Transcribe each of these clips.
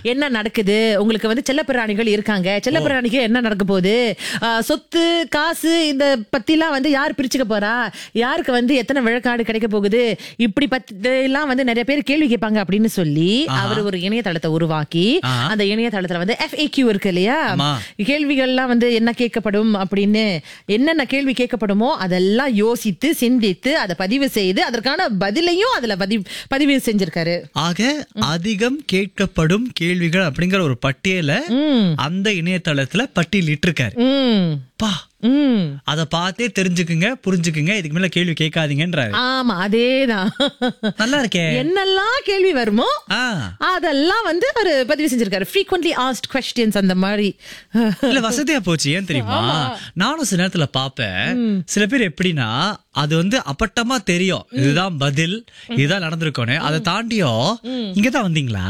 என்ன நடக்குது உங்களுக்கு வந்து செல்லப்பிராணிகள் இருக்காங்க செல்லப்பிராணிக்கு என்ன நடக்க போகுது ஆ, சொத்து காசு இந்த பத்திலாம் வந்து யார் பிரிச்சுக்க போறா யாருக்கு வந்து எத்தனை விழக்காடு கிடைக்க போகுது இப்படி பத்தி எல்லாம் வந்து நிறைய பேர் கேள்வி கேட்பாங்க அப்படின்னு சொல்லி அவர் ஒரு இணையதளத்தை உருவாக்கி ஆஹா. அந்த இணையதளத்துல வந்து FAQ இருக்கு இல்லையா ஆமா. கேள்விகள்லாம் வந்து என்ன கேட்கப்படும் அப்படின்னு என்னென்ன கேள்வி கேட்கப்படுமோ அதெல்லாம் யோசித்து சிந்தித்து அதை பதிவு செய்து அதற்கான பதிலையும் அதுல பதிவு பதிவு செஞ்சிருக்காரு ஆக அதிகம் கேட்கப்படும் கேள்விகள் அப்படிங்கிற ஒரு பட்டியலை அந்த இணையதளத்துல பட்டியலிட்டிருக்காரு உம் பா உம் அத பார்த்தே தெரிஞ்சுக்குங்க புரிஞ்சுக்குங்க இதுக்கு மேல கேள்வி கேட்காதீங்கன்றாரு ஆமா அதேதான் நல்லா இருக்கே என்னெல்லாம் கேள்வி வருமோ ஆ அதெல்லாம் வந்து அவரு பதிவு செஞ்சிருக்காரு frequently asked questions அந்த மாதிரி இல்ல வசதியா போச்சு ஏன் தெரியுமா நானும் சில நேரத்துல பாப்பேன் சில பேர் எப்படின்னா அது வந்து அப்பட்டமா தெரியும் இதுதான் பதில் இதுதான் நடந்திருக்கோன்னு அதை தாண்டியும் இங்கதான் வந்தீங்களா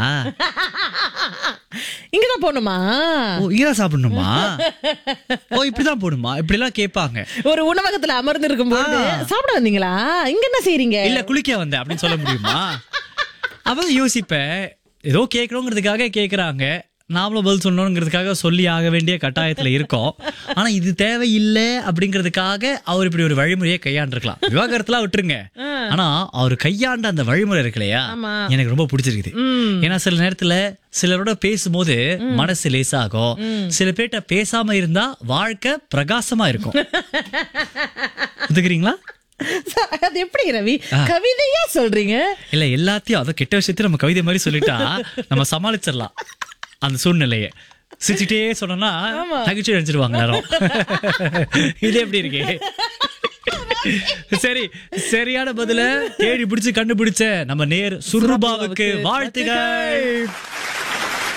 இங்கதான் போகணுமா ஓ இங்கதான் சாப்பிடணுமா ஓ இப்படிதான் போடுமா இப்படி எல்லாம் கேட்பாங்க ஒரு உணவகத்துல அமர்ந்து இருக்கும்போது சாப்பிட வந்தீங்களா இங்க என்ன செய்றீங்க இல்ல குளிக்க வந்தேன் அப்படின்னு சொல்ல முடியுமா அப்ப யோசிப்பேன் ஏதோ கேட்கணுங்கிறதுக்காக கேக்குறாங்க நாமளும் பதில் சொல்லணுங்கிறதுக்காக சொல்லி ஆக வேண்டிய கட்டாயத்துல இருக்கோம் ஆனா இது தேவையில்லை அப்படிங்கிறதுக்காக அவர் இப்படி ஒரு வழிமுறையை கையாண்டிருக்கலாம் விவாகரத்துலாம் விட்டுருங்க ஆனா அவர் கையாண்ட அந்த வழிமுறை இருக்கு இல்லையா ஆமா. எனக்கு ரொம்ப பிடிச்சிருக்குது ஏன்னா சில நேரத்துல சிலரோட பேசும்போது மனசு லேசாகும் சில பேர்ட்ட பேசாம இருந்தா வாழ்க்கை பிரகாசமா இருக்கும் ஒத்துக்கிறீங்களா அது எப்படி ரவி கவிதையா சொல்றீங்க இல்ல எல்லாத்தையும் அத கெட்ட விஷயத்தையும் நம்ம கவிதை மாதிரி சொல்லிட்டா நம்ம சமாளிச்சிடலாம் அந்த சூழ்நிலையை சிரிச்சுட்டே சொன்னோம்னா நகைச்சுவை அடிச்சிருவாங்க எல்லாரும் இது எப்படி இருக்கு சரி சரியான பதில தேடி பிடிச்சு கண்டுபிடிச்ச நம்ம நேர் சுருபாவுக்கு வாழ்த்துகள்